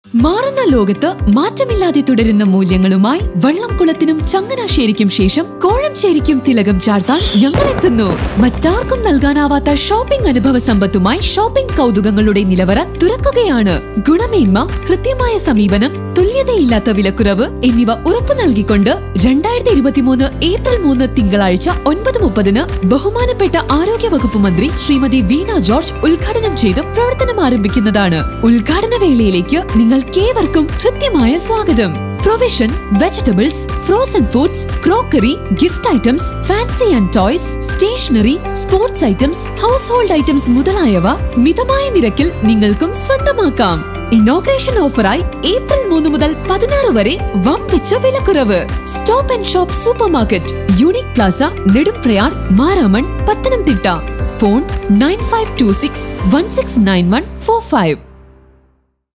മാറുന്ന ലോകത്ത് മാറ്റമില്ലാതെ തുടരുന്ന മൂല്യങ്ങളുമായി വള്ളംകുളത്തിനും ചങ്ങനാശ്ശേരിക്കും ശേഷം കോഴഞ്ചേരിക്കും തിലകം ചാർത്താൻ ഞങ്ങൾ എത്തുന്നു മറ്റാർക്കും നൽകാനാവാത്ത ഷോപ്പിംഗ് അനുഭവ സമ്പത്തുമായി ഷോപ്പിംഗ് കൗതുകങ്ങളുടെ നിലവറ തുറക്കുകയാണ് ഗുണമേന്മ കൃത്യമായ സമീപനം തുല്യതയില്ലാത്ത വിലക്കുറവ് എന്നിവ ഉറപ്പു നൽകിക്കൊണ്ട് രണ്ടായിരത്തി ഇരുപത്തിമൂന്ന് ഏപ്രിൽ മൂന്ന് തിങ്കളാഴ്ച ഒൻപത് മുപ്പതിന് ബഹുമാനപ്പെട്ട ആരോഗ്യ വകുപ്പ് മന്ത്രി ശ്രീമതി വീണ ജോർജ് ഉദ്ഘാടനം ചെയ്ത് പ്രവർത്തനം ആരംഭിക്കുന്നതാണ് ഉദ്ഘാടന വേളയിലേക്ക് നിങ്ങൾക്കേവർക്കും ഹൃദ്യമായ സ്വാഗതം provision vegetables frozen foods crockery gift items fancy and toys stationery sports items household items മുതലായവ മിതമായ നിരക്കിൽ നിങ്ങൾക്കും സ്വന്തമാക്കാം ഇനോഗ്രേഷൻ ഓഫറായി ഏപ്രിൽ മൂന്ന് മുതൽ പതിനാറ് വരെ വമ്പിച്ച വിലക്കുറവ് stop and shop super market unique plaza Nedumprayar Maramon Pathanamthitta phone nine five two six one six nine one four five